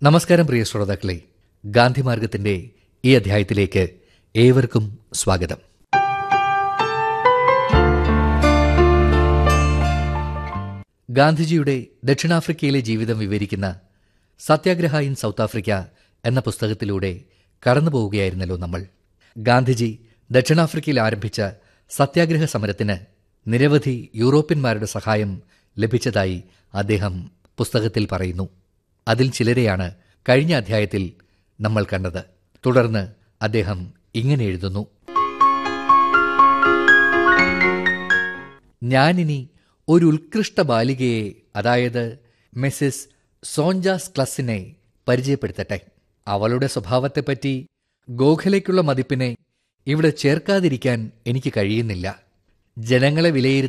നമസ്കാരം പ്രിയ ശ്രോതാക്കളെ ഗാന്ധിമാർഗത്തിന്റെ ഈ അധ്യായത്തിലേക്ക് ഏവർക്കും സ്വാഗതം ഗാന്ധിജിയുടെ ദക്ഷിണാഫ്രിക്കയിലെ ജീവിതം വിവരിക്കുന്ന സത്യാഗ്രഹ ഇൻ സൗത്ത് ആഫ്രിക്ക എന്ന പുസ്തകത്തിലൂടെ കടന്നുപോവുകയായിരുന്നല്ലോ നമ്മൾ ഗാന്ധിജി ദക്ഷിണാഫ്രിക്കയിൽ ആരംഭിച്ച സത്യാഗ്രഹ സമരത്തിന് നിരവധി യൂറോപ്യന്മാരുടെ സഹായം ലഭിച്ചതായി അദ്ദേഹം പുസ്തകത്തിൽ പറയുന്നു അതിൽ ചിലരെയാണ് കഴിഞ്ഞ അധ്യായത്തിൽ നമ്മൾ കണ്ടത് തുടർന്ന് അദ്ദേഹം ഇങ്ങനെ എഴുതുന്നു ഞാനിനി ഒരു ഉത്കൃഷ്ട ബാലികയെ അതായത് മിസ്സിസ് സോഞ്ചാസ് ക്ലസിനെ പരിചയപ്പെടുത്തട്ടെ അവളുടെ സ്വഭാവത്തെപ്പറ്റി ഗോഖലയ്ക്കുള്ള മതിപ്പിനെ ഇവിടെ ചേർക്കാതിരിക്കാൻ എനിക്ക് കഴിയുന്നില്ല ജനങ്ങളെ വിലയിരുത്താൻ